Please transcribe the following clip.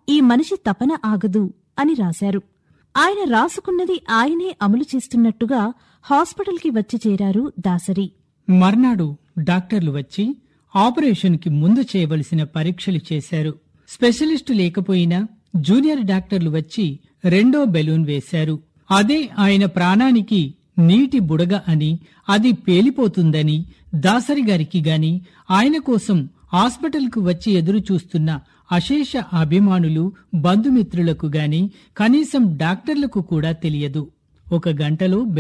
ఈ మనిషి తపన ఆగదు అని రాశారు ఆయన రాసుకున్నది ఆయనే అమలు చేస్తున్నట్టుగా హాస్పిటల్కి వచ్చి చేరారు దాసరి మర్నాడు డాక్టర్లు వచ్చి ఆపరేషన్కి ముందు చేయవలసిన పరీక్షలు చేశారు స్పెషలిస్టు లేకపోయినా జూనియర్ డాక్టర్లు వచ్చి రెండో బెలూన్ వేశారు అదే ఆయన ప్రాణానికి నీటి బుడగ అని అది పేలిపోతుందని దాసరి గారికి గాని ఆయన కోసం హాస్పిటల్కు వచ్చి ఎదురు చూస్తున్న అశేష అభిమానులు బంధుమిత్రులకు గాని కనీసం డాక్టర్లకు కూడా తెలియదు ఒక గంటలో